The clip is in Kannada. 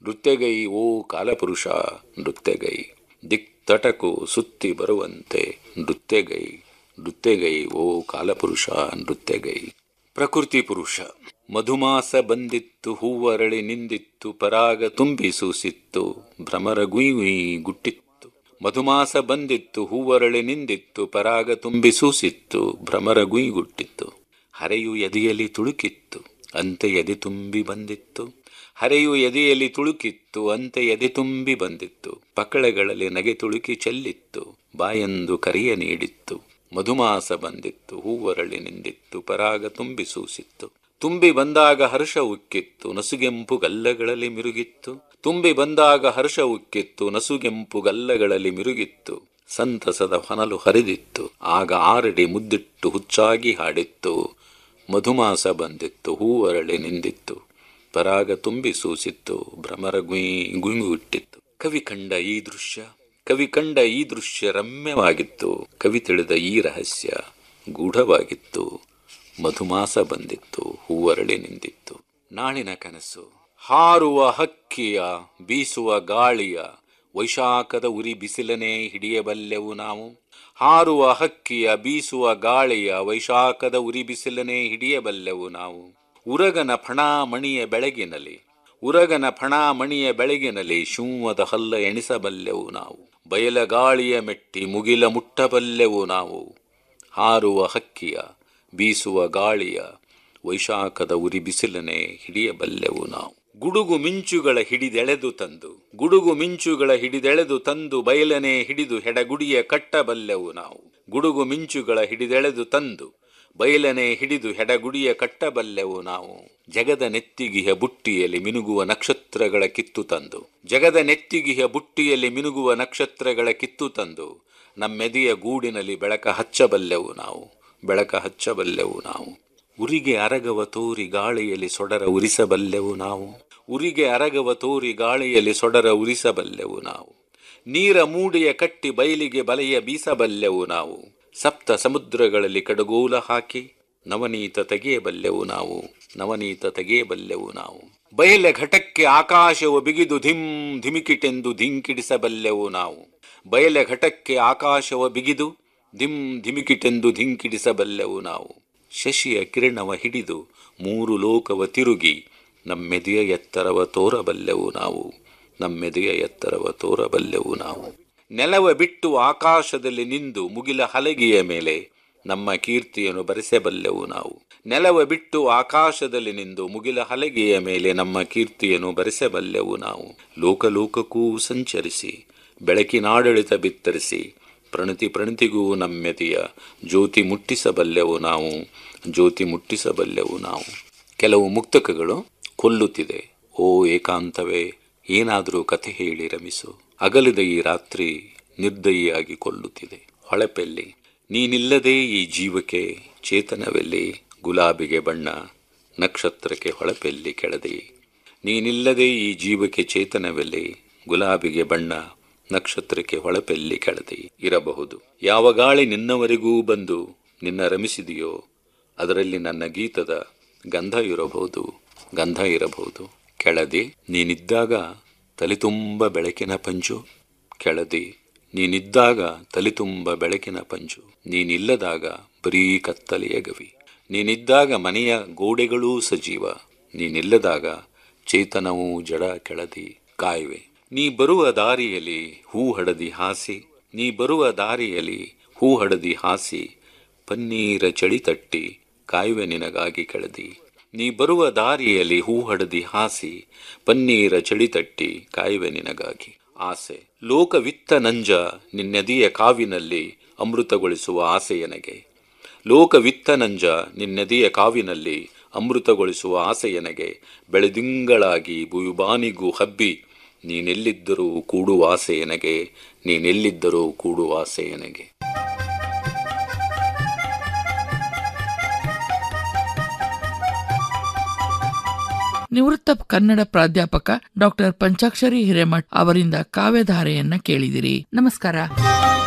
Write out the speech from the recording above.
ನೃತ್ಯಗೈ ಓ ಕಾಲಪುರುಷ ನೃತ್ಯಗೈ ದಿಕ್ತಟಕು ಸುತ್ತಿ ಬರುವಂತೆ ನೃತ್ಯಗೈ ನೃತ್ಯಗೈ ಓ ಕಾಲಪುರುಷ ನೃತ್ಯಗೈ ಪ್ರಕೃತಿ ಪುರುಷ ಮಧುಮಾಸ ಬಂದಿತ್ತು ಹೂವರಳಿ ನಿಂದಿತ್ತು ಪರಾಗ ತುಂಬಿ ಸೂಸಿತ್ತು ಭ್ರಮರ ಗುಯ್ ಗುಯ್ ಗುಟ್ಟಿತ್ತು ಮಧುಮಾಸ ಬಂದಿತ್ತು ಹೂವರಳಿ ನಿಂದಿತ್ತು ಪರಾಗ ತುಂಬಿ ಸೂಸಿತ್ತು ಭ್ರಮರ ಗುಯ್ ಗುಟ್ಟಿತ್ತು ಹರೆಯು ಎದೆಯಲ್ಲಿ ತುಳುಕಿತ್ತು ಅಂತೆ ಎದೆ ತುಂಬಿ ಬಂದಿತ್ತು ಹರೆಯು ಎದೆಯಲ್ಲಿ ತುಳುಕಿತ್ತು ಅಂತೆ ಎದೆ ತುಂಬಿ ಬಂದಿತ್ತು ಪಕಳೆಗಳಲ್ಲಿ ನಗೆ ತುಳುಕಿ ಚೆಲ್ಲಿತ್ತು ಬಾಯಂದು ಕರಿಯ ನೀಡಿತ್ತು ಮಧುಮಾಸ ಬಂದಿತ್ತು ಹೂವರಳಿ ನಿಂದಿತ್ತು ಪರಾಗ ತುಂಬಿ ಸೂಸಿತ್ತು ತುಂಬಿ ಬಂದಾಗ ಹರ್ಷ ಉಕ್ಕಿತ್ತು ನಸುಗೆಂಪು ಗಲ್ಲಗಳಲ್ಲಿ ಮಿರುಗಿತ್ತು ತುಂಬಿ ಬಂದಾಗ ಹರ್ಷ ಉಕ್ಕಿತ್ತು ನಸುಗೆಂಪು ಗಲ್ಲಗಳಲ್ಲಿ ಮಿರುಗಿತ್ತು ಸಂತಸದ ಹೊನಲು ಹರಿದಿತ್ತು ಆಗ ಆರಡಿ ಮುದ್ದಿಟ್ಟು ಹುಚ್ಚಾಗಿ ಹಾಡಿತ್ತು ಮಧುಮಾಸ ಬಂದಿತ್ತು ಹೂವರಳಿ ನಿಂದಿತ್ತು ಪರಾಗ ತುಂಬಿ ಸೂಸಿತ್ತು ಭ್ರಮರ ಗುಯ್ ಗುಂಗುಟ್ಟಿತ್ತು ಕವಿ ಕಂಡ ಈ ದೃಶ್ಯ ಕವಿ ಕಂಡ ಈ ದೃಶ್ಯ ರಮ್ಯವಾಗಿತ್ತು ಕವಿ ತಿಳಿದ ಈ ರಹಸ್ಯ ಗೂಢವಾಗಿತ್ತು ಮಧುಮಾಸ ಬಂದಿತ್ತು ಹೂವರಳಿ ನಿಂದಿತ್ತು ನಾಳಿನ ಕನಸು ಹಾರುವ ಹಕ್ಕಿಯ ಬೀಸುವ ಗಾಳಿಯ ವೈಶಾಖದ ಉರಿ ಬಿಸಿಲನೇ ಹಿಡಿಯಬಲ್ಲೆವು ನಾವು ಹಾರುವ ಹಕ್ಕಿಯ ಬೀಸುವ ಗಾಳಿಯ ವೈಶಾಖದ ಉರಿ ಬಿಸಿಲನೇ ಹಿಡಿಯಬಲ್ಲೆವು ನಾವು ಉರಗನ ಫಣಾಮಣಿಯ ಬೆಳಗಿನಲ್ಲಿ ಉರಗನ ಫಣಾಮಣಿಯ ಬೆಳಗಿನಲ್ಲಿ ಶೂವದ ಹಲ್ಲ ಎಣಿಸಬಲ್ಲೆವು ನಾವು ಬಯಲಗಾಳಿಯ ಮೆಟ್ಟಿ ಮುಗಿಲ ಮುಟ್ಟಬಲ್ಲೆವು ನಾವು ಹಾರುವ ಹಕ್ಕಿಯ ಬೀಸುವ ಗಾಳಿಯ ವೈಶಾಖದ ಉರಿ ಬಿಸಿಲನೆ ಹಿಡಿಯಬಲ್ಲೆವು ನಾವು ಗುಡುಗು ಮಿಂಚುಗಳ ಹಿಡಿದೆಳೆದು ತಂದು ಗುಡುಗು ಮಿಂಚುಗಳ ಹಿಡಿದೆಳೆದು ತಂದು ಬಯಲನೆ ಹಿಡಿದು ಹೆಡಗುಡಿಯ ಕಟ್ಟಬಲ್ಲೆವು ನಾವು ಗುಡುಗು ಮಿಂಚುಗಳ ಹಿಡಿದೆಳೆದು ತಂದು ಬಯಲನೆ ಹಿಡಿದು ಹೆಡಗುಡಿಯ ಕಟ್ಟಬಲ್ಲೆವು ನಾವು ಜಗದ ನೆತ್ತಿಗಿಹ ಬುಟ್ಟಿಯಲ್ಲಿ ಮಿನುಗುವ ನಕ್ಷತ್ರಗಳ ಕಿತ್ತು ತಂದು ಜಗದ ನೆತ್ತಿಗಿಹ ಬುಟ್ಟಿಯಲ್ಲಿ ಮಿನುಗುವ ನಕ್ಷತ್ರಗಳ ಕಿತ್ತು ತಂದು ನಮ್ಮೆದೆಯ ಗೂಡಿನಲ್ಲಿ ಬೆಳಕ ಹಚ್ಚಬಲ್ಲೆವು ನಾವು ಬೆಳಕ ಹಚ್ಚಬಲ್ಲೆವು ನಾವು ಉರಿಗೆ ಅರಗವ ತೋರಿ ಗಾಳಿಯಲ್ಲಿ ಸೊಡರ ಉರಿಸಬಲ್ಲೆವು ನಾವು ಉರಿಗೆ ಅರಗವ ತೋರಿ ಗಾಳಿಯಲ್ಲಿ ಸೊಡರ ಉರಿಸಬಲ್ಲೆವು ನಾವು ನೀರ ಮೂಡಿಯ ಕಟ್ಟಿ ಬಯಲಿಗೆ ಬಲೆಯ ಬೀಸಬಲ್ಲೆವು ನಾವು ಸಪ್ತ ಸಮುದ್ರಗಳಲ್ಲಿ ಕಡಗೋಲ ಹಾಕಿ ನವನೀತ ತೆಗೆಯಬಲ್ಲೆವು ನಾವು ನವನೀತ ತೆಗೆಯಬಲ್ಲೆವು ನಾವು ಬಯಲ ಘಟಕ್ಕೆ ಆಕಾಶವು ಬಿಗಿದು ಧಿಮ್ ಧಿಮಿಕಿಟೆಂದು ಧಿಂಕಿಡಿಸಬಲ್ಲೆವು ನಾವು ಬಯಲ ಘಟಕ್ಕೆ ಆಕಾಶವ ಬಿಗಿದು ಧಿಮ್ ಧಿಮಿಕಿಟೆಂದು ಧಿಂಕಿಡಿಸಬಲ್ಲೆವು ನಾವು ಶಶಿಯ ಕಿರಣವ ಹಿಡಿದು ಮೂರು ಲೋಕವ ತಿರುಗಿ ನಮ್ಮೆದೆಯ ಎತ್ತರವ ತೋರಬಲ್ಲೆವು ನಾವು ನಮ್ಮೆದೆಯ ಎತ್ತರವ ತೋರಬಲ್ಲೆವು ನಾವು ನೆಲವ ಬಿಟ್ಟು ಆಕಾಶದಲ್ಲಿ ನಿಂದು ಮುಗಿಲ ಹಲಗೆಯ ಮೇಲೆ ನಮ್ಮ ಕೀರ್ತಿಯನ್ನು ಬರೆಸಬಲ್ಲೆವು ನಾವು ನೆಲವ ಬಿಟ್ಟು ಆಕಾಶದಲ್ಲಿ ನಿಂದು ಮುಗಿಲ ಹಲಗೆಯ ಮೇಲೆ ನಮ್ಮ ಕೀರ್ತಿಯನ್ನು ಬರೆಸಬಲ್ಲೆವು ನಾವು ಲೋಕಲೋಕಕ್ಕೂ ಸಂಚರಿಸಿ ಬೆಳಕಿನಾಡಳಿತ ಬಿತ್ತರಿಸಿ ಪ್ರಣತಿ ಪ್ರಣತಿಗೂ ನಮ್ಮೆದೆಯ ಜ್ಯೋತಿ ಮುಟ್ಟಿಸಬಲ್ಲೆವು ನಾವು ಜ್ಯೋತಿ ಮುಟ್ಟಿಸಬಲ್ಲೆವು ನಾವು ಕೆಲವು ಮುಕ್ತಕಗಳು ಕೊಲ್ಲುತ್ತಿದೆ ಓ ಏಕಾಂತವೇ ಏನಾದರೂ ಕಥೆ ಹೇಳಿ ರಮಿಸು ಅಗಲಿದ ಈ ರಾತ್ರಿ ನಿರ್ದಯಿಯಾಗಿ ಕೊಲ್ಲುತ್ತಿದೆ ಹೊಳಪೆಲ್ಲಿ ನೀನಿಲ್ಲದೆ ಈ ಜೀವಕ್ಕೆ ಚೇತನವೆಲ್ಲಿ ಗುಲಾಬಿಗೆ ಬಣ್ಣ ನಕ್ಷತ್ರಕ್ಕೆ ಹೊಳಪೆಲ್ಲಿ ಕೆಳದಿ ನೀನಿಲ್ಲದೆ ಈ ಜೀವಕ್ಕೆ ಚೇತನವೆಲ್ಲಿ ಗುಲಾಬಿಗೆ ಬಣ್ಣ ನಕ್ಷತ್ರಕ್ಕೆ ಹೊಳಪೆಲ್ಲಿ ಕೆಳದಿ ಇರಬಹುದು ಯಾವ ಗಾಳಿ ನಿನ್ನವರೆಗೂ ಬಂದು ನಿನ್ನ ರಮಿಸಿದೆಯೋ ಅದರಲ್ಲಿ ನನ್ನ ಗೀತದ ಗಂಧ ಇರಬಹುದು ಗಂಧ ಇರಬಹುದು ಕೆಳದಿ ನೀನಿದ್ದಾಗ ತಲೆತುಂಬ ಬೆಳಕಿನ ಪಂಜು ಕೆಳದಿ ನೀನಿದ್ದಾಗ ತಲೆತುಂಬ ಬೆಳಕಿನ ಪಂಜು ನೀನಿಲ್ಲದಾಗ ಬರೀ ಕತ್ತಲೆಯ ಗವಿ ನೀನಿದ್ದಾಗ ಮನೆಯ ಗೋಡೆಗಳೂ ಸಜೀವ ನೀನಿಲ್ಲದಾಗ ಚೇತನವೂ ಜಡ ಕೆಳದಿ ಕಾಯುವೆ ನೀ ಬರುವ ದಾರಿಯಲ್ಲಿ ಹೂ ಹಡದಿ ಹಾಸಿ ನೀ ಬರುವ ದಾರಿಯಲ್ಲಿ ಹೂ ಹಡದಿ ಹಾಸಿ ಪನ್ನೀರ ಚಳಿ ತಟ್ಟಿ ಕಾಯುವೆ ನಿನಗಾಗಿ ಕೆಳದಿ ನೀ ಬರುವ ದಾರಿಯಲ್ಲಿ ಹೂ ಹಡದಿ ಹಾಸಿ ಪನ್ನೀರ ಚಳಿ ತಟ್ಟಿ ಕಾಯುವೆ ನಿನಗಾಗಿ ಆಸೆ ಲೋಕವಿತ್ತ ನಂಜ ನಿನ್ನೆದೆಯ ಕಾವಿನಲ್ಲಿ ಅಮೃತಗೊಳಿಸುವ ಆಸೆಯನಗೆ ಲೋಕವಿತ್ತ ನಂಜ ನಿನ್ನೆದೆಯ ಕಾವಿನಲ್ಲಿ ಅಮೃತಗೊಳಿಸುವ ಆಸೆಯನಗೆ ಬೆಳೆದಿಂಗಳಾಗಿ ಭುಯುಬಾನಿಗೂ ಹಬ್ಬಿ ನೀನೆಲ್ಲಿದ್ದರೂ ಕೂಡುವ ಆಸೆಯನಗೆ ನೀನೆಲ್ಲಿದ್ದರೂ ಕೂಡುವ ಆಸೆಯನಗೆ ನಿವೃತ್ತ ಕನ್ನಡ ಪ್ರಾಧ್ಯಾಪಕ ಡಾಕ್ಟರ್ ಪಂಚಾಕ್ಷರಿ ಹಿರೇಮಠ್ ಅವರಿಂದ ಕಾವ್ಯಧಾರೆಯನ್ನ ಕೇಳಿದಿರಿ ನಮಸ್ಕಾರ